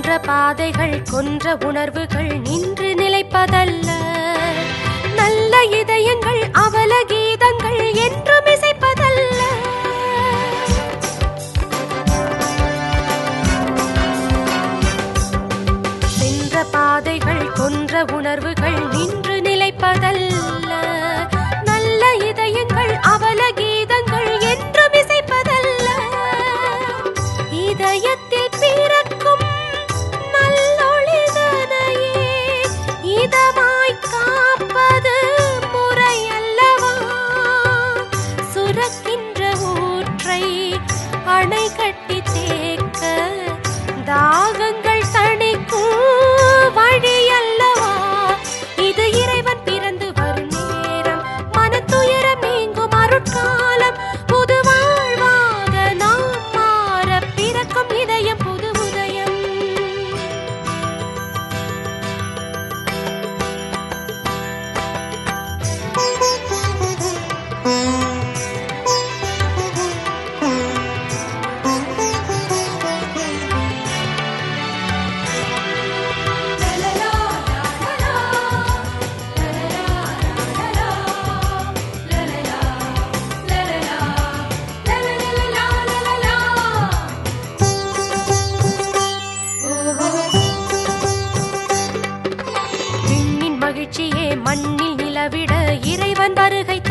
சென்ற பாதைகள் கொன்ற உணர்வுகள் நின்று நிலைப்பதல்ல நல்ல இதயங்கள் அவல கீதங்கள் என்றும் இசைப்பதல்ல சென்ற பாதைகள் கொன்ற உணர்வுகள் நின்று நிலைப்பதல்ல நல்ல இதயங்கள் அவல கீதங்கள் என்றும் இசைப்பதல்ல இதயத்தில் பிறக்கும் நல்லொளிதனையே இதமாய் காப்பது முறையல்லவா சுரக்கின்ற ஊற்றை அணை கட்டி தேக்க தாகங்கள் தணிக்கும் வழி அல்லவா இது இறைவன் பிறந்து வரும் நேரம் மனத்துயரம் நீங்கும் அருட்காலம் புது வாழ்வாக நாம் மாற பிறக்கும் இதயம் புது உதயம் விண்ணின் மகிழ்ச்சியே மண்ணில் நிலவிட இறைவன் வருகை